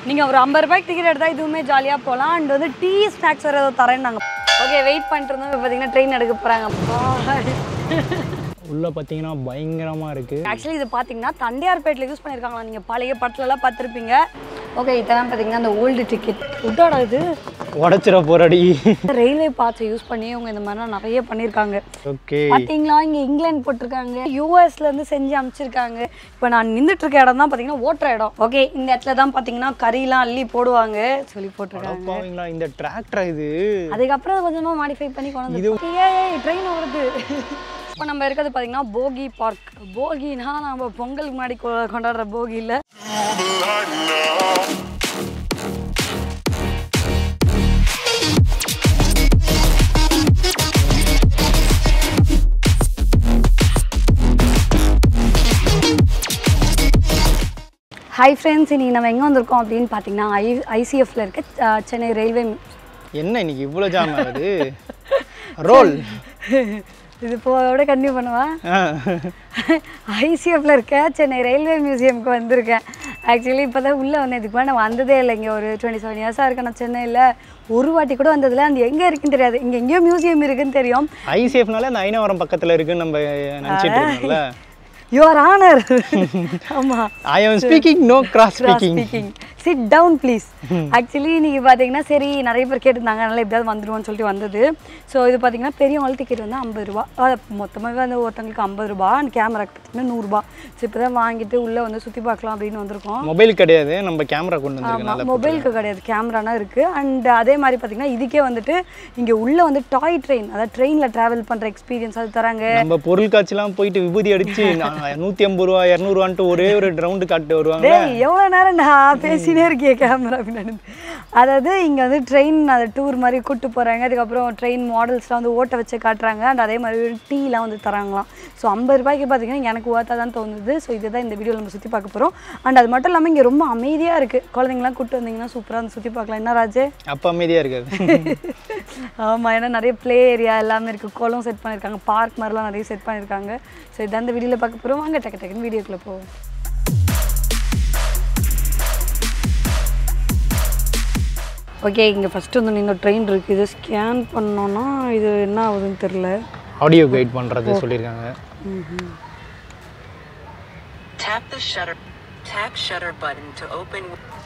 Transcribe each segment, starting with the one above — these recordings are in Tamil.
நீங்கள் ஒரு ஐம்பது ரூபாய்க்கு டிக்கெட் எடுத்தால் இதுவுமே ஜாலியாக போகலாம் அண்ட் வந்து டீ ஸ்நாக்ஸ் வேறு ஏதோ தரேன்னாங்க ஓகே வெயிட் பண்ணிட்டு இருந்தோம் இப்போ பார்த்தீங்கன்னா ட்ரெயின் எடுக்க போகிறாங்க உள்ள பார்த்தீங்கன்னா பயங்கரமாக இருக்குது ஆக்சுவலி இது பார்த்தீங்கன்னா தண்டையார்பேட்டில் யூஸ் பண்ணியிருக்காங்களா நீங்கள் பழைய படத்துலலாம் பார்த்துருப்பீங்க ஓகே இதெல்லாம் பார்த்தீங்கன்னா அந்த ஓல்டு டிக்கெட் உட்டோட இது உடச்சிட போறடி ரயில்வே பாத்ஸை யூஸ் பண்ணி அவங்க இந்த மாதிரிலாம் நிறைய பண்ணியிருக்காங்க ஓகே பார்த்தீங்களா இங்கே இங்கிலாந்து போட்டிருக்காங்க யூஎஸ்ல இருந்து செஞ்சு அமைச்சிருக்காங்க இப்போ நான் நின்றுட்டு இருக்க இடம் தான் பார்த்தீங்கன்னா ஓட்டுற இடம் ஓகே இந்த இடத்துல தான் பார்த்தீங்கன்னா கறிலாம் அள்ளி போடுவாங்க சொல்லி போட்டிருக்காங்க பாவீங்களா இந்த டிராக்டர் இது அதுக்கப்புறம் கொஞ்சமாக மாடிஃபை பண்ணி கொண்டு வந்து ஏய் ட்ரெயின் வருது இப்போ நம்ம இருக்கிறது பார்த்தீங்கன்னா போகி பார்க் போகினா நம்ம பொங்கலுக்கு முன்னாடி கொ- கொண்டாடுற போகி இல்லை ஹாய் ஃப்ரெண்ட்ஸ் இன்னைக்கு நம்ம எங்கே வந்திருக்கோம் அப்படின்னு பார்த்தீங்கன்னா ஐ ஐசிஎஃப்ல இருக்க அஹ், சென்னை ரயில்வே என்ன இன்னைக்கு இவ்வளோ ஜாம் ஆகுது ரோல் இது போட கண்டினியூ பண்ணுவா ஐசிஎஃப்ல இருக்க சென்னை ரயில்வே மியூசியம்க்கு வந்திருக்கேன் ஆக்சுவலி இப்போ தான் உள்ளே வந்தேன் இதுக்கு முன்னாடி நான் வந்ததே இல்லை இங்கே ஒரு டுவெண்ட்டி செவன் இயர்ஸாக இருக்கேன் நான் சென்னையில் ஒரு வாட்டி கூட வந்ததில்ல அந்த எங்கே இருக்குன்னு தெரியாது இங்கே எங்கேயோ மியூசியம் இருக்குன்னு தெரியும் ஐசிஎஃப்னால அந்த ஐநாவரம் பக்கத்தில் இருக்குன்னு நம்ம நினச்சிட்டு இருக்கோம்ல யுவர் ஆனர் ஆமாம் I am speaking no cross speaking speaking sit down please actually இன்னைக்கு பார்த்தீங்கன்னா சரி நிறைய பேர் கேட்டிருந்தாங்க அதனால எப்படியாவது வந்துருவோம்னு சொல்லிட்டு வந்தது ஸோ இது பார்த்தீங்கன்னா பெரியவங்களுக்கு டிக்கெட் வந்து ஐம்பது ரூபா மொத்தமாகவே வந்து ஒருத்தங்களுக்கு ஐம்பது ரூபா அண்ட் கேமராக்கு பார்த்தீங்கன்னா நூறுரூபா ஸோ இப்போ தான் வாங்கிட்டு உள்ளே வந்து சுற்றி பார்க்கலாம் அப்படின்னு வந்திருக்கோம் மொபைல் கிடையாது நம்ம கேமரா கொண்டு ஆமாம் வந்திருக்கனால மொபைலுக்கு கிடையாது கேமரானா இருக்குது அண்ட் அதே மாதிரி பார்த்தீங்கன்னா இதுக்கே வந்துட்டு இங்கே உள்ளே வந்து டாய் ட்ரெயின் அதாவது ட்ரெயினில் ட்ராவல் பண்ணுற எக்ஸ்பீரியன்ஸ் அது தராங்க நம்ம பொருள் காட்சிலாம் போயிட்டு விபூதி அடிச்சு நூற்றி ஐம்பது ரூபா இரநூறுவான்ட்டு ஒரே ஒரு ரவுண்டு காட்டு வருவாங்க டேய் எவ்வளோ நேரம் நான் பேசினே இருக்கேன் கேமரா பின்னாடி அதாவது இங்கே வந்து ட்ரெயின் அதை டூர் மாதிரி கூட்டு போகிறாங்க அதுக்கப்புறம் ட்ரெயின் மாடல்ஸ்லாம் வந்து ஓட்ட வச்சு காட்டுறாங்க அண்ட் அதே மாதிரி டீலாம் வந்து தராங்களாம் ஸோ ஐம்பது ரூபாய்க்கு பார்த்தீங்கன்னா எனக்கு ஓர்த்தாக தான் தோணுது ஸோ இதுதான் இந்த வீடியோவில் நம்ம சுற்றி பார்க்க போகிறோம் அண்ட் அது மட்டும் இல்லாமல் இங்கே ரொம்ப அமைதியாக இருக்குது குழந்தைங்களாம் கூட்டு வந்தீங்கன்னா சூப்பராக வந்து சுற்றி பார்க்கலாம் என்ன ராஜே அப்போ அமைதியாக இருக்காது ஆமாம் ஏன்னா நிறைய ப்ளே ஏரியா எல்லாமே இருக்குது குளம் செட் பண்ணியிருக்காங்க பார்க் மாதிரிலாம் நிறைய செட் பண்ணியிருக்காங்க ஸோ இதான் இந்த வீடியோவில் பார்க்க போகிறோம் வாங்க டக்கு டக்குன்னு வீடியோக்குள்ளே போவோம் ஓகே இங்கே ஃபஸ்ட்டு வந்து நின்று ட்ரெயின் இருக்குது இது ஸ்கேன் பண்ணோன்னா இது என்ன ஆகுதுன்னு தெரில ஆடியோ கைட் பண்ணுறது சொல்லியிருக்காங்க Tap the shutter. Tap shutter button to open.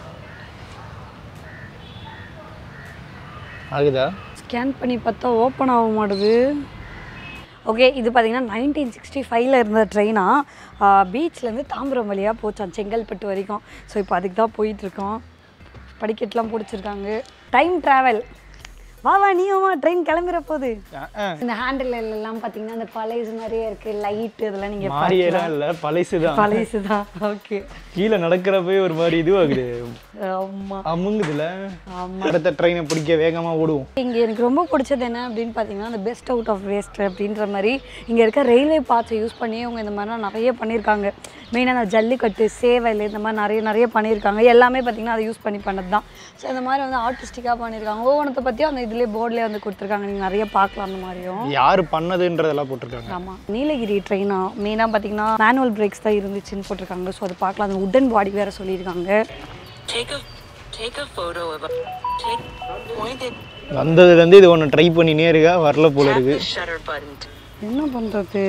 ஆகுதா ஸ்கேன் பண்ணி பார்த்தா ஓப்பன் ஆக மாட்டுது ஓகே இது பார்த்தீங்கன்னா நைன்டீன் சிக்ஸ்டி ஃபைவ்ல இருந்த ட்ரெயினாக பீச்லேருந்து தாம்பரம் வழியாக போச்சான் செங்கல்பட்டு வரைக்கும் ஸோ இப்போ அதுக்கு தான் போயிட்டுருக்கோம் படிக்கட்டுலாம் பிடிச்சிருக்காங்க டைம் ட்ராவல் வா வா நீயுமா ட்ரெயின் கிளம்புற போகுது அஹ், அஹ். இந்த ஹேண்டில் எல்லாம் பார்த்தீங்கன்னா அந்த பழைய மாதிரியே இருக்குது லைட் இதெல்லாம் நீங்கள் மாறியெல்லாம் இல்லை பழசு தான் பழைசு தான் ஓகே கீழே நடக்கிறப்பே ஒரு மாதிரி இதுவாகுது ஆமாம் அமுங்குதுல அடுத்த ட்ரெயினை பிடிக்க வேகமாக ஓடுவோம் இங்கே எனக்கு ரொம்ப பிடிச்சது என்ன அப்படின்னு பார்த்தீங்கன்னா அந்த பெஸ்ட் அவுட் ஆஃப் வேஸ்ட் அப்படின்ற மாதிரி இங்கே இருக்க ரயில்வே பார்ட்ஸை யூஸ் பண்ணி அவங்க இந்த மாதிரிலாம் நிறைய பண்ணியிருக்காங்க மெயினாக அந்த ஜல்லிக்கட்டு சேவல் இந்த மாதிரி நிறைய நிறைய பண்ணியிருக்காங்க எல்லாமே பார்த்தீங்கன்னா அதை யூஸ் பண்ணி பண்ணது தான் ஸோ இந்த மாதிரி வந்து ஆர்டிஸ்டிக்காக பண்ணியிருக்காங்க ஒவ்வொன்றத்தை பற்றியும் அந்த இதுலேயே போர்ட்லேயே வந்து கொடுத்துருக்காங்க நீங்கள் நிறைய பார்க்கலாம் அந்த மாதிரியும் யார் பண்ணதுன்றதெல்லாம் போட்டிருக்காங்க ஆமாம் நீலகிரி ட்ரெயினா மெயினாக பார்த்தீங்கன்னா மேனுவல் பிரேக்ஸ் தான் இருந்துச்சுன்னு போட்டிருக்காங்க ஸோ அதை பார்க்கலாம் அந்த உடன் பாடி வேறு சொல்லியிருக்காங்க Take a take a photo of a take point it வந்ததுலேருந்து இது ஒன்று ட்ரை பண்ணினே இருக்கா வரல போல tap இருக்கு the shutter button. to- என்ன பண்ணுறது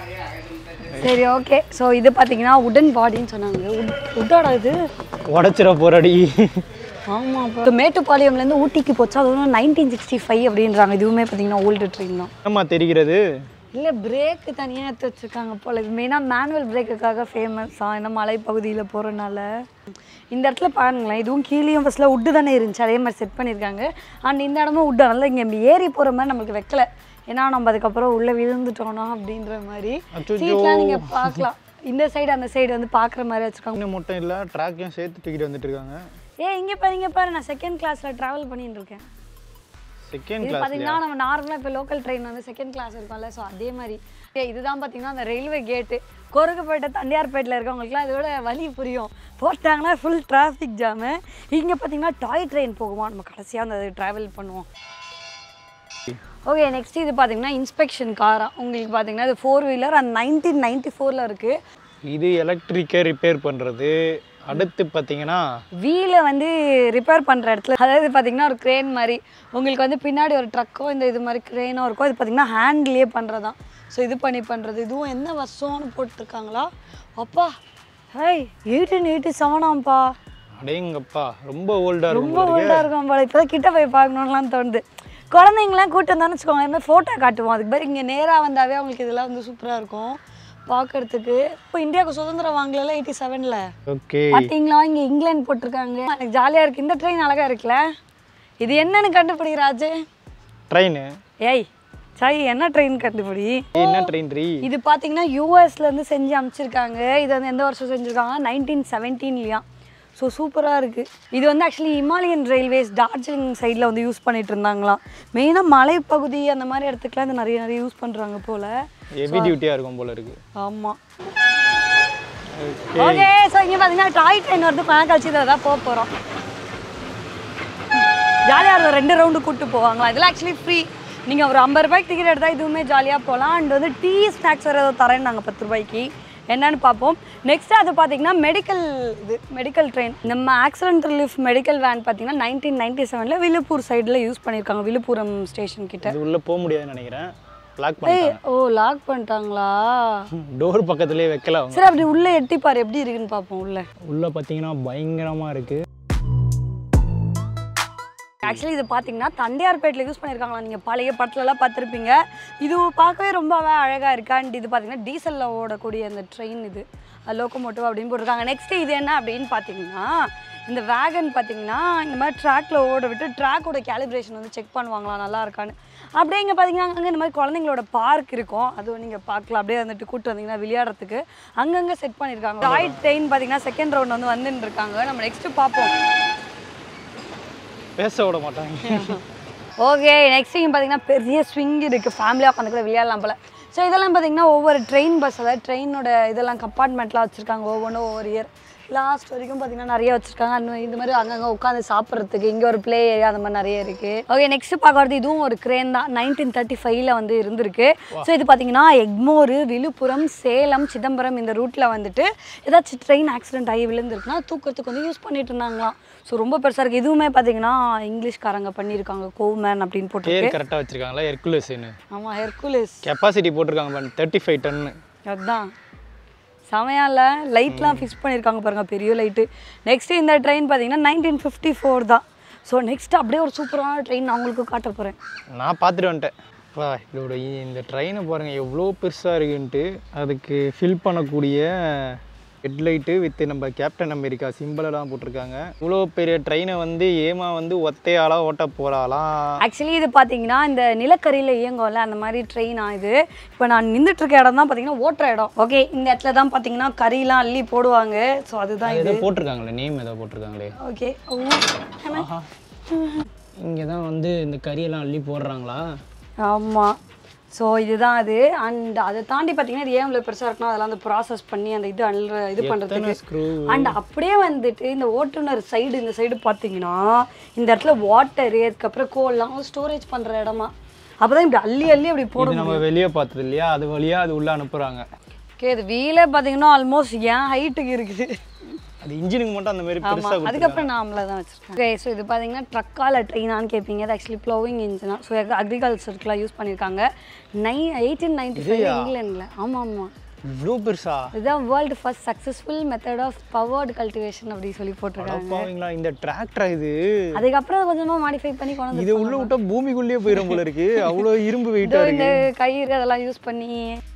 சரி ஓகே ஸோ இது பார்த்தீங்கன்னா உடன் பாடின்னு சொன்னாங்க உட் உட்டோட இது உடச்சிட போறடி ஆமாம் இப்போ மேட்டுப்பாளையம்லேருந்து ஊட்டிக்கு போச்சு அது வந்து நைன்டீன் சிக்ஸ்டி ஃபைவ் அப்படின்றாங்க இதுவுமே பார்த்தீங்கன்னா ஓல்டு ட்ரெயின் தான் ஆமா தெரிகிறது இல்லை பிரேக்கு தனியாக எடுத்து வச்சுருக்காங்க போல் இது மெயினாக மேனுவல் பிரேக்குக்காக ஃபேமஸாக ஏன்னா மலைப்பகுதியில் போகிறனால இந்த இடத்துல பாருங்களேன் இதுவும் கீழேயும் ஃபஸ்ட்டில் உட்டு தானே இருந்துச்சு அதே மாதிரி செட் பண்ணியிருக்காங்க அண்ட் இந்த இடமும் உட்டு அதனால இங்கே ஏறி போகிற மாதிரி நம்மளுக்கு வைக்கல ஏன்னா நம்ம அதுக்கப்புறம் உள்ளே விழுந்துட்டோம்னா அப்படின்ற மாதிரி அச்சச்சோ. சீட்லாம் நீங்கள் பார்க்கலாம் இந்த சைடு அந்த சைடு வந்து பார்க்குற மாதிரி வச்சுருக்காங்க இன்னும் மட்டும் இல்லை ட்ராக்கையும் சேர்த்து தூக்கிட்டு வந்துட்டு இருக்காங்க ஏ இங்கே பாரு இங்கே பாரு நான் செகண்ட் கிளாஸில் ட்ராவல் பண்ணிட்டு இருக்கேன் செகண்ட் இது கிளாஸ் பார்த்தீங்கன்னா நம்ம நார்மலாக இப்போ லோக்கல் ட்ரெயின் வந்து செகண்ட் கிளாஸ் இருக்கும்ல ஸோ அதே மாதிரி ஏ இதுதான் பார்த்தீங்கன்னா அந்த ரயில்வே கேட்டு கொருக்குப்பேட்டை தண்டையார்பேட்டில் இருக்கவங்களுக்குலாம் இதோட வழி புரியும் போட்டாங்கன்னா ஃபுல் டிராஃபிக் ஜாமு இங்கே பார்த்தீங்கன்னா டாய் ட்ரெயின் போகுமா நம்ம கடைசியாக அந்த ட்ராவல் பண்ணுவோம் ஓகே நெக்ஸ்ட் இது பார்த்தீங்கன்னா இன்ஸ்பெக்ஷன் காரா உங்களுக்கு பார்த்தீங்கன்னா இது ஃபோர் வீலர் அந்த நைன்டீன் நைன்டி ஃபோரில் இருக்குது இது எலக்ட்ரிக்கை ரிப்பேர் பண்ணுறது அடுத்து பார்த்தீங்கன்னா வீலை வந்து ரிப்பேர் பண்ணுற இடத்துல அதாவது பார்த்தீங்கன்னா ஒரு க்ரேன் மாதிரி உங்களுக்கு வந்து பின்னாடி ஒரு ட்ரக்கோ இந்த இது மாதிரி க்ரேனோ இருக்கும் இது பார்த்தீங்கன்னா ஹேண்ட்லேயே பண்ணுறதான் ஸோ இது பண்ணி பண்ணுறது இதுவும் என்ன வருஷம்னு போட்டிருக்காங்களா அப்பா ஹேய் எயிட்டீன் எயிட்டி செவனாம்ப்பா அடேங்கப்பா ரொம்ப ஓல்டாக இருக்கும் ரொம்ப ஓல்டாக இருக்கும் போல இப்போ கிட்ட போய் பார்க்கணும்லாம் தோணுது குழந்தைங்களாம் கூட்டம் வந்தான்னு வச்சுக்கோங்க எல்லாமே ஃபோட்டோ காட்டுவோம் அதுக்கு பேர் இங்கே நேராக வந்தாவே அவங்களுக்கு இதெல்லாம் வந்து சூப்பராக இருக்கும் பார்க்கறதுக்கு இப்போ இந்தியாவுக்கு சுதந்திரம் வாங்கல எயிட்டி செவனில் ஓகே பார்த்தீங்களா இங்கே இங்கிலாந்து போட்டிருக்காங்க எனக்கு ஜாலியாக இருக்குது இந்த ட்ரெயின் அழகாக இருக்குல்ல இது என்னன்னு கண்டுபிடி ராஜு ட்ரெயின் ஏய் சாய் என்ன ட்ரெயின் கண்டுபிடி என்ன ட்ரெயின் ரீ இது பார்த்தீங்கன்னா யூஎஸ்லேருந்து செஞ்சு அமைச்சிருக்காங்க இது வந்து எந்த வருஷம் செஞ்சுருக்காங்க நைன்டீன் செவன்டீன்லையா ஸோ சூப்பராக இருக்குது இது வந்து ஆக்சுவலி இமாலயன் ரயில்வேஸ் டார்ஜிலிங் சைடில் வந்து யூஸ் பண்ணிட்டு இருந்தாங்களாம் மெயினாக மலைப்பகுதி அந்த மாதிரி இடத்துக்குலாம் இது நிறைய நிறைய யூஸ் பண்ணுறாங்க போல் ஹெவி டியூட்டியாக இருக்கும் போல இருக்கு ஆமாம் ஓகே ஸோ இங்கே பார்த்தீங்கன்னா டாய் ட்ரெயின் வந்து கொஞ்ச நாள் கழிச்சு இதில் தான் போக போகிறோம் ஜாலியாக இருக்கும் ரெண்டு ரவுண்டு கூப்பிட்டு போவாங்களா இதெல்லாம் ஆக்சுவலி ஃப்ரீ நீங்கள் ஒரு ஐம்பது ரூபாய்க்கு டிக்கெட் எடுத்தால் இதுவுமே ஜாலியாக போகலாம் அண்ட் வந்து டீ ஸ்நாக்ஸ் வேறு ஏதோ தரேன் நாங்கள் பத்து ரூபாய்க்கு என்னன்னு பார்ப்போம் நெக்ஸ்ட் அது பார்த்தீங்கன்னா மெடிக்கல் இது மெடிக்கல் ட்ரெயின் நம்ம ஆக்சிடென்ட் ரிலீஃப் மெடிக்கல் வேன் பார்த்தீங்கன்னா நைன்டீன் நைன்டி செவனில் விழுப்பூர் சைடில் யூஸ் பண்ணியிருக்காங்க விழுப்புரம் ஸ்டேஷன் கிட்ட இது உள்ளே போக முடியாதுன்னு நினைக்கிறேன் லாக் ஏய் பண்ணிட்டாங்க ஓ லாக் பண்ணிட்டாங்களா டோர் பக்கத்துலேயே வைக்கல அவங்க சரி அப்படி உள்ளே எட்டி பாரு எப்படி இருக்குன்னு பார்ப்போம் உள்ளே உள்ளே பார்த்தீங்கன்னா பயங்கரமாக இருக்குது ஆக்சுவலி இது பார்த்தீங்கன்னா தண்டையார்பேட்டில் யூஸ் பண்ணியிருக்காங்களா நீங்கள் பழைய படத்துலலாம் பார்த்துருப்பீங்க இது பார்க்கவே ரொம்பவே அழகாக இருக்கு அண்ட் இது பார்த்தீங்கன்னா டீசலில் ஓடக்கூடிய அந்த ட்ரெயின் இது லோக்கோமோட்டிவ் அப்படின்னு போட்டிருக்காங்க நெக்ஸ்ட் இது என்ன அப்படின்னு பார்த்தீங்கன்னா இந்த வேகன் பார்த்தீங்கன்னா இந்த மாதிரி ட்ராக்ல ஓட விட்டு ட்ராக்கோட கேலிப்ரேஷன் வந்து செக் பண்ணுவாங்களா நல்லா இருக்கான்னு அப்படியே இங்கே பார்த்தீங்கன்னா அங்கே இந்த மாதிரி குழந்தைங்களோட பார்க் இருக்கும் அதுவும் நீங்கள் பார்க்கலாம் அப்படியே வந்துட்டு கூட்டு வந்தீங்கன்னா விளையாடுறதுக்கு அங்கங்கே செட் பண்ணியிருக்காங்க டாய் ட்ரெயின் பார்த்தீங்கன்னா செகண்ட் ரவுண்ட் வந்து வந்துட்டு இருக்காங்க நம்ம நெக்ஸ்ட்டு பார்ப்போம் பேச விட மாட்டாங்க ஓகே நெக்ஸ்ட் இங்கே பார்த்தீங்கன்னா பெரிய ஸ்விங் இருக்குது ஃபேமிலியாக உட்காந்து கூட விளையாடலாம் போல ஸோ இதெல்லாம் பார்த்தீங்கன்னா ஒவ்வொரு ட்ரெயின் பஸ் அதாவது ட்ரெயினோட இதெல்லாம் கம்பார்ட்மெண்ட்லாம் வச்சுருக்காங்க ஒவ்வொன்றும் ஒவ்வொரு இயர் லாஸ்ட் வரைக்கும் பார்த்தீங்கன்னா நிறைய வச்சுருக்காங்க அந்த இந்த மாதிரி அங்கங்கே உட்காந்து சாப்பிட்றதுக்கு இங்கே ஒரு ப்ளே ஏரியா அந்த மாதிரி நிறைய இருக்குது ஓகே நெக்ஸ்ட் பார்க்கறது இதுவும் ஒரு கிரேன் தான் நைன்டீன் தேர்ட்டி ஃபைவ்ல வந்து இருந்திருக்கு ஸோ இது பார்த்தீங்கன்னா எக்மோர் விழுப்புரம் சேலம் சிதம்பரம் இந்த ரூட்டில் வந்துட்டு ஏதாச்சும் ட்ரெயின் ஆக்சிடென்ட் ஆகி விழுந்திருக்குன்னா தூக்கத்துக்கு வந்து யூஸ் பண்ணிட்டு இருந்தாங்களாம் ஸோ ரொம்ப பெருசாக இருக்குது இதுவுமே பார்த்தீங்கன்னா இங்கிலீஷ்காரங்க பண்ணியிருக்காங்க கோமேன் அப்படின்னு போட்டிருக்கு பேர் கரெக்டாக வச்சுருக்காங்களா ஹெர்குலஸ்னு ஆமாம் ஹெர்குலிஸ் கெப்பாசிட்டி போட்டிருக்காங்க தேர்ட்டி ஃபைவ் டன்னு அதுதான் செமையால லைட்லாம் ஃபிக்ஸ் பண்ணியிருக்காங்க பாருங்க பெரிய லைட்டு நெக்ஸ்ட் இந்த ட்ரெயின் பார்த்தீங்கன்னா நைன்டீன் ஃபிஃப்டி ஃபோர் தான் ஸோ நெக்ஸ்ட் அப்படியே ஒரு சூப்பரான ட்ரெயின் நான் உங்களுக்கு காட்ட போகிறேன் நான் பார்த்துட்டு வந்துட்டேன் அப்பா இதோட இ- இந்த ட்ரெயினை பாருங்கள் எவ்வளோ பெருசாக இருக்குன்ட்டு அதுக்கு ஃபில் பண்ணக்கூடிய ஹெட்லைட்டு வித் நம்ம கேப்டன் அமெரிக்கா சிம்பிளெல்லாம் போட்டிருக்காங்க இவ்வளோ பெரிய ட்ரெயினை வந்து ஏமா வந்து ஒத்தையாளாக ஓட்ட போகிறாளாம் ஆக்சுவலி இது பார்த்தீங்கன்னா இந்த நிலக்கரியில் இயங்கும்ல அந்த மாதிரி ட்ரெயினா இது இப்போ நான் நின்றுட்டு இருக்க இடம் தான் பார்த்தீங்கன்னா ஓட்டுற இடம் ஓகே இந்த இடத்துல தான் பார்த்தீங்கன்னா கறிலாம் அள்ளி போடுவாங்க ஸோ அதுதான் இது ஏதோ போட்டிருக்காங்களே நேம் ஏதோ போட்டிருக்காங்களே ஓகே இங்கே தான் வந்து இந்த கறியெல்லாம் அள்ளி போடுறாங்களா ஆமாம் ஸோ இதுதான் அது அண்ட் அதை தாண்டி பார்த்தீங்கன்னா இது ஏன் இவ்வளோ பெருசாக இருக்குன்னா அதெல்லாம் வந்து ப்ராசஸ் பண்ணி அந்த இது அல்ற இது பண்ணுறதுக்கு ஸ்க்ரூ அண்ட் அப்படியே வந்துட்டு இந்த ஓட்டுநர் சைடு இந்த சைடு பார்த்தீங்கன்னா இந்த இடத்துல வாட்டரு அதுக்கப்புறம் கோல்லாம் ஸ்டோரேஜ் பண்ணுற இடமா அப்போ தான் இப்படி அள்ளி அள்ளி அப்படி இது போடும் நம்ம வெளியே பார்த்தது இல்லையா அது வழியாக அது உள்ளே அனுப்புகிறாங்க ஓகே இது வீலே பார்த்தீங்கன்னா ஆல்மோஸ்ட் ஏன் ஹைட்டுக்கு இருக்குது அது இன்ஜினுக்கு மட்டும் அந்த மாதிரி ஆமாம் பெருசாக அதுக்கப்புறம் நான் அம்மளை தான் வச்சுருக்கேன் ஓகே ஸோ இது பார்த்தீங்கன்னா ட்ரக்கால ட்ரெயினான்னு கேட்பீங்க அது ஆக்சுவலி ப்ளோவிங் இன்ஜினா ஸோ அக்ரிகல்ச்சருக்குலாம் யூஸ் பண்ணியிருக்காங்க நை எயிட்டீன் நைன்டி ஃபைவ் இங்கிலாண்டில் ஆமாம் ஆமாம் இவ்வளோ பெருசா இதுதான் world first successful method of powered cultivation அப்படி சொல்லி போட்டிருக்காங்க பாவீங்களா இந்த டிராக்டரா இது அதுக்கப்புறம் கொஞ்சமாக மாடிஃபை பண்ணி கொண்டு வந்து இது உள்ள விட்டா பூமிக்குள்ளேயே போயிடும் போல இருக்கு அவ்வளோ இரும்பு வெயிட்டா இதோ இருக்கு இந்த கயிறு அதெல்லாம் யூஸ் பண்ணி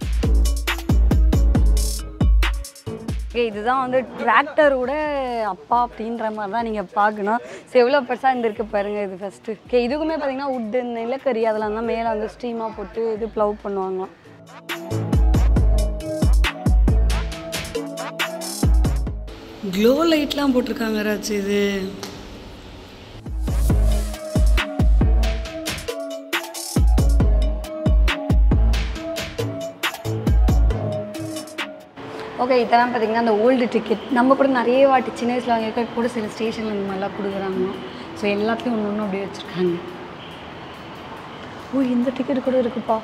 ஓகே இதுதான் வந்து டிராக்டரோட அப்பா அப்படின்ற மாதிரி தான் நீங்கள் பார்க்கணும் ஸோ எவ்வளோ பெருசாக இருந்திருக்கு பாருங்க இது ஃபஸ்ட்டு ஓகே இதுக்குமே பார்த்தீங்கன்னா உட்டு நிலக்கரி அதெல்லாம் தான் மேலே வந்து ஸ்டீமாக போட்டு இது ப்ளவ் பண்ணுவாங்களாம் க்ளோ லைட்லாம் போட்டிருக்காங்க ராஜ் இது ஓகே இதெல்லாம் பார்த்தீங்கன்னா அந்த ஓல்டு டிக்கெட் நம்ம கூட நிறைய வாட்டி சின்ன வயசில் வாங்கியிருக்க கூட சில ஸ்டேஷனில் இந்த மாதிரிலாம் கொடுக்குறாங்க ஸோ எல்லாத்தையும் ஒன்று ஒன்று அப்படியே வச்சுருக்காங்க ஓ இந்த டிக்கெட் கூட இருக்குப்பா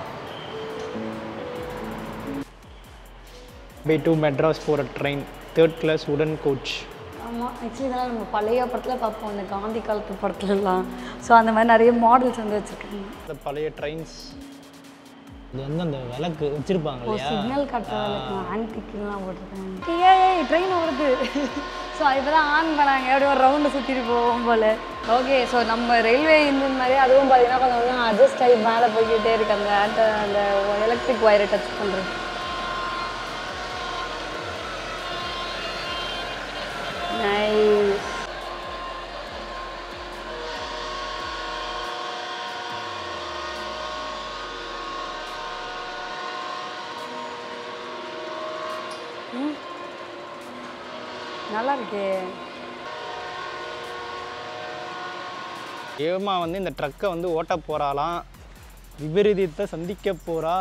பை டு மெட்ராஸ் போகிற ட்ரெயின் தேர்ட் கிளாஸ் உடன் கோச் ஆமாம் ஆக்சுவலி இதெல்லாம் நம்ம பழைய படத்தில் பார்ப்போம் இந்த காந்தி காலத்து படத்துலலாம் ஸோ அந்த மாதிரி நிறைய மாடல்ஸ் வந்து வச்சுருக்காங்க இந்த பழைய ட்ரெயின்ஸ் இது வந்து அந்த விளக்கு வச்சிருப்பாங்க ஓ இல்லையா சிக்னல் கட்டுறதுக்கு ஆன்டிக்லாம் போட்டிருக்காங்க ஏய் ட்ரெயின் ஓடுது ஸோ இப்போ தான் ஆன் பண்ணாங்க அப்படியே ஒரு ரவுண்டு சுற்றிட்டு போவோம் போல் ஓகே ஸோ நம்ம ரயில்வே இன்ஜின் மாதிரி அதுவும் பார்த்தீங்கன்னா கொஞ்சம் கொஞ்சம் அட்ஜஸ்ட் ஆகி மேலே போய்கிட்டே இருக்கு அந்த அந்த அந்த எலக்ட்ரிக் ஒயரை டச் பண்ணுறது நைஸ் நல்லா இருக்கே ஏமா வந்து இந்த ட்ரக்கை வந்து ஓட்ட போறாளாம் விபரீதத்தை சந்திக்க போறா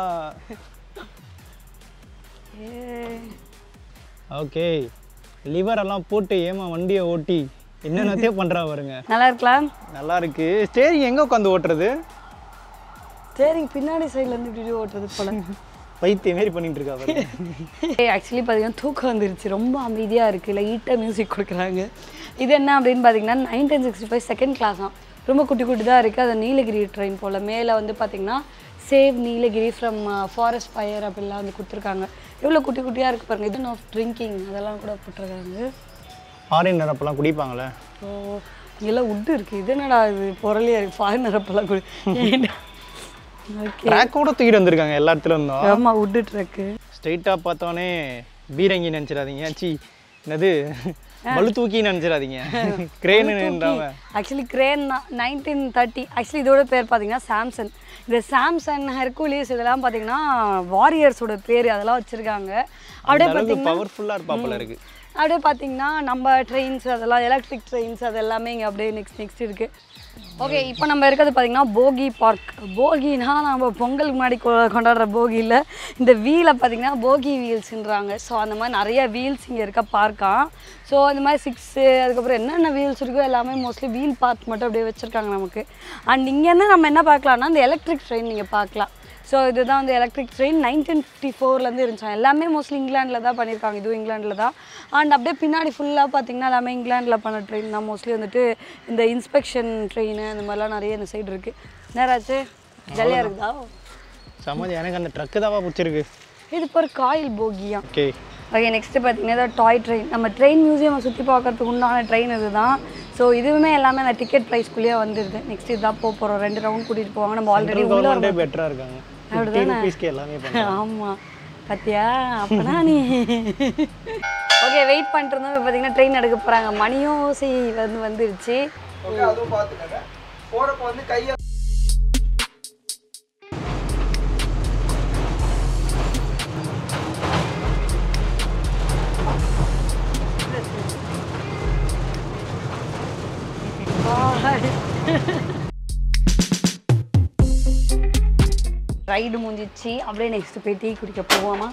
ஏ ஓகே லிவர் எல்லாம் போட்டு ஏமா வண்டியை ஓட்டி என்னென்னத்தையோ பண்றா பாருங்க நல்லா இருக்கலாம் நல்லா இருக்கு ஸ்டேரிங் எங்க உட்காந்து ஓட்டுறது சரிங்க பின்னாடி சைடில் இருந்து இப்படி ஓட்டுறது போல பைத்திய மாரி பண்ணிட்டு இருக்கா பாருங்க ஆக்சுவலி பார்த்தீங்கன்னா தூக்கம் வந்துருச்சு ரொம்ப அமைதியாக இருக்குது லைட்டாக மியூசிக் கொடுக்குறாங்க இது என்ன அப்படின்னு பார்த்தீங்கன்னா nineteen sixty five second class தான் ரொம்ப குட்டி குட்டி தான் இருக்குது அது நீலகிரி ட்ரெயின் போல் மேலே வந்து பார்த்தீங்கன்னா save Nilgiri from forest fire அப்படிலாம் வந்து கொடுத்துருக்காங்க எவ்வளோ குட்டி குட்டியாக இருக்குது பாருங்க இது ஆஃப் ட்ரிங்கிங் அதெல்லாம் கூட போட்டிருக்காங்க ஃபாரினர் அப்பெல்லாம் குடிப்பாங்களே ஓ இங்கெல்லாம் உட்டு இருக்குது இது என்னடா இது பொருளையாக இருக்குது ஃபாரினர் அப்பெல்லாம் கூட ஓகே ட்ராக் கூட தூக்கிட்டு வந்திருக்காங்க எல்லா இடத்துல இருந்தோம் ஆமாம் உட்டு ட்ரக்கு ஸ்ட்ரைட்டாக பார்த்தோன்னே பீரங்கி நினச்சிடாதீங்க சி என்னது பளு தூக்கி நினச்சிடாதீங்க கிரேனுன்றாங்க ஆக்சுவலி கிரேன் தான் நைன்டீன் தேர்ட்டி ஆக்சுவலி இதோட பேர் பார்த்தீங்கன்னா சாம்சங் இந்த சாம்சங் ஹெர்குலிஸ் இதெல்லாம் பார்த்தீங்கன்னா வாரியர்ஸோட பேர் அதெல்லாம் வச்சுருக்காங்க அப்படியே அளவுக்கு பார்த்தீங்கன்னா பவர்ஃபுல்லாக இருப்பாப்புல இருக்கு அப்படியே பார்த்தீங்கன்னா நம்ம ட்ரெயின்ஸ் அதெல்லாம் எலக்ட்ரிக் ட்ரெயின்ஸ் அது எல்லாமே இங்கே அப்படியே நெக்ஸ்ட் நெக்ஸ்ட் இருக்குது ஓகே இப்போ நம்ம இருக்கிறது பார்த்தீங்கன்னா போகி பார்க் போகினா நம்ம பொங்கலுக்கு முன்னாடி கொ- கொண்டாடுற போகியில் இந்த வீலை பார்த்தீங்கன்னா போகி வீல்ஸ்ன்றாங்க ஸோ அந்த மாதிரி நிறைய வீல்ஸ் இங்கே இருக்க பார்க்கா ஸோ இந்த மாதிரி சிக்ஸு அதுக்கப்புறம் என்னென்ன வீல்ஸ் இருக்கோ எல்லாமே மோஸ்ட்லி வீல் பார்ட் மட்டும் அப்படியே வச்சுருக்காங்க நமக்கு அண்ட் இங்கேருந்து நம்ம என்ன பார்க்கலாம்னா இந்த எலக்ட்ரிக் ட்ரெயின் நீங்கள் பார்க்கலாம் ஸோ இதுதான் வந்து எலக்ட்ரிக் ட்ரெயின் நைன்டீன் ஃபிஃப்டி ஃபோர்லேருந்து இருந்துச்சு எல்லாமே மோஸ்ட்லி இங்கிலாண்டில் தான் பண்ணியிருக்காங்க இதுவும் இங்கிலாண்டில் தான் அண்ட் அப்படியே பின்னாடி ஃபுல்லாக பார்த்தீங்கன்னா எல்லாமே இங்கிலாண்டில் பண்ண ட்ரெயின் தான் மோஸ்ட்லி வந்துட்டு இந்த இன்ஸ்பெக்ஷன் ட்ரெயின் இந்த மாதிரிலாம் நிறைய இந்த சைடு இருக்குது நேராச்சு ஜாலியாக இருக்குதா சமாதி எனக்கு அந்த ட்ரக்கு தாவா பிடிச்சிருக்கு இது இப்போ ஒரு காயில் போகியா ஓகே ஓகே நெக்ஸ்ட்டு பார்த்தீங்கன்னா இதான் டாய் ட்ரெயின் நம்ம ட்ரெயின் மியூசியம் சுற்றி பார்க்கறதுக்கு உண்டான ட்ரெயின் இதுதான் ஸோ இதுவுமே எல்லாமே அந்த டிக்கெட் ப்ரைஸ்க்குள்ளேயே வந்துடுது நெக்ஸ்ட் இதுதான் போக போகிறோம் ரெண்டு ரவுண்ட் கூட்டிகிட்டு போவாங்க நம்ம ஆல்ரெடி உள்ள கவர்மெண்ட்டே பெட்டராக இருக்காங்க ஃபிஃப்டி ருபீஸ்க்கு எல்லாமே பண்ணுறாங்க ஆமாம் பாத்தியா அப்பனா நீ ஓகே வெயிட் பண்ணிட்டு இருந்தோம் இப்போ பார்த்தீங்கன்னா ட்ரெயின் எடுக்க போகிறாங்க மணியும் சி வந்து வந்துருச்சு ஓகே அதுவும் பார்த்துக்கங்க போறப்ப வந்து கையை ரைடு முடிஞ்சிச்சு அப்படியே நெக்ஸ்ட் போய் டீ குடிக்க போவோமா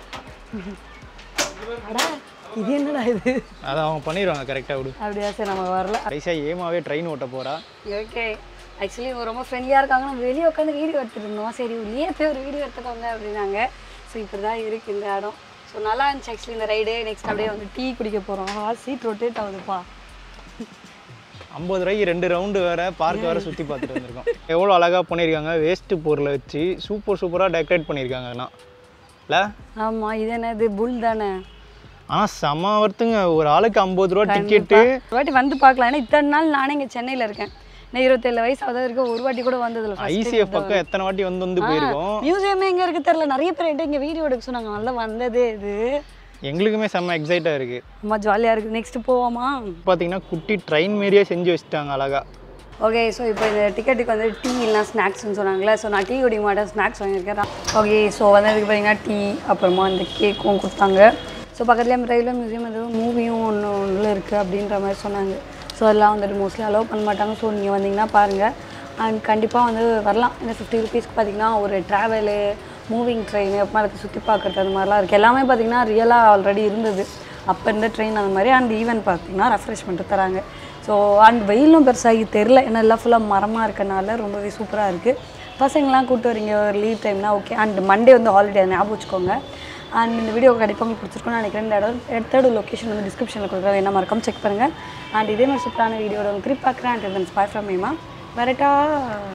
அடா இது என்னடா இது அதை அவங்க பண்ணிடுவாங்க கரெக்டாக விடு அப்படியா சரி நம்ம வரல கடைசியாக ஏமாவே ட்ரெயின் ஓட்ட போகிறா ஓகே ஆக்சுவலி இவங்க ரொம்ப ஃப்ரெண்ட்லியாக இருக்காங்க நம்ம வெளியே உட்காந்து வீடியோ எடுத்துட்டு இருந்தோம் சரி உள்ளே போய் ஒரு வீடியோ எடுத்துக்கோங்க அப்படின்னாங்க ஸோ இப்படி தான் இருக்குது இந்த இடம் ஸோ நல்லா இருந்துச்சு ஆக்சுவலி இந்த ரைடு நெக்ஸ்ட் அப்படியே வந்து டீ குடிக்க போகிறோம் ஆ சீட் ரொட்டேட் ஆகுதுப்பா ஐம்பது ரூபாய்க்கு ரெண்டு ரவுண்டு வேற பார்க் வேற சுற்றி பார்த்துட்டு வந்திருக்கோம் எவ்வளோ அழகாக பண்ணியிருக்காங்க வேஸ்ட்டு பொருளை வச்சு சூப்பர் சூப்பராக டெக்கரேட் பண்ணியிருக்காங்க அதெல்லாம் இல்லை ஆமாம் இது என்னது புல் தானே ஆனால் செம வருத்துங்க ஒரு ஆளுக்கு ஐம்பது ரூபா டிக்கெட்டு ஒரு வாட்டி வந்து பார்க்கலாம் ஏன்னா இத்தனை நாள் நானே இங்கே சென்னையில் இருக்கேன் நான் இருபத்தேழு வயசு அதாவது இருக்க ஒரு வாட்டி கூட வந்ததில்ல ஐசிஎஃப் பக்கம் எத்தனை வாட்டி வந்து வந்து போயிருக்கோம் மியூசியமே எங்கே இருக்கு தெரியல நிறைய பேர் என்கிட்ட இங்கே வீடியோ எடுக்க சொன்னாங்க நல்லா வந்ததே இது எங்களுக்குமே செம்ம எக்ஸைட்டாக இருக்குது ரொம்ப ஜாலியாக இருக்குது நெக்ஸ்ட் போவோமா பார்த்தீங்கன்னா குட்டி ட்ரெயின் மாரியே செஞ்சு வச்சுட்டாங்க அழகா ஓகே ஸோ இப்போ இந்த டிக்கெட்டுக்கு வந்து டீ இல்லைனா ஸ்நாக்ஸ்னு சொன்னாங்களே ஸோ நான் டீ குடிக்க மாட்டேன் ஸ்நாக்ஸ் வாங்கியிருக்கேன் ஓகே ஸோ வந்ததுக்கு பார்த்தீங்கன்னா டீ அப்புறமா இந்த கேக்கும் கொடுத்தாங்க ஸோ பக்கத்துலேயே ரயில்வே மியூசியம் எதுவும் மூவியும் ஒன்று ஒன்றில் இருக்குது அப்படின்ற மாதிரி சொன்னாங்க ஸோ அதெல்லாம் வந்துட்டு மோஸ்ட்லி அலோவ் பண்ண மாட்டாங்க ஸோ நீங்கள் வந்தீங்கன்னா பாருங்கள் அண்ட் கண்டிப்பாக வந்து வரலாம் இந்த ஃபிஃப்டி ருபீஸ்க்கு பார்த்தீங்கன்னா ஒரு ட்ராவலு மூவிங் ட்ரெயின் அப்புறமா அதை சுற்றி பார்க்குறது அந்த மாதிரிலாம் இருக்குது எல்லாமே பார்த்தீங்கன்னா ரியலாக ஆல்ரெடி இருந்தது அப்போ இருந்த ட்ரெயின் அந்த மாதிரி அண்ட் ஈவன் பார்த்தீங்கன்னா ரெஃப்ரெஷ்மெண்ட்டு தராங்க ஸோ அண்ட் வெயிலும் பெருசாகி தெரில ஏன்னா எல்லாம் ஃபுல்லாக மரமாக இருக்கனால ரொம்பவே சூப்பராக இருக்குது பசங்களாம் கூப்பிட்டு வரீங்க ஒரு லீவ் டைம்னா ஓகே அண்ட் மண்டே வந்து ஹாலிடே ஞாபகம் வச்சுக்கோங்க அண்ட் இந்த வீடியோ கண்டிப்பாக உங்களுக்கு பிடிச்சிருக்கும்னு நினைக்கிறேன் இந்த இடம் எடுத்தோட லொக்கேஷன் வந்து டிஸ்கிரிப்ஷனில் கொடுக்குறது என்ன மறக்காம செக் பண்ணுங்கள் அண்ட் இதே மாதிரி சூப்பரான வீடியோட உங்களுக்கு திருப்பி பார்க்குறேன் அண்ட் ஸ்பாய் ஃப்ரம் மேமா வரட்டா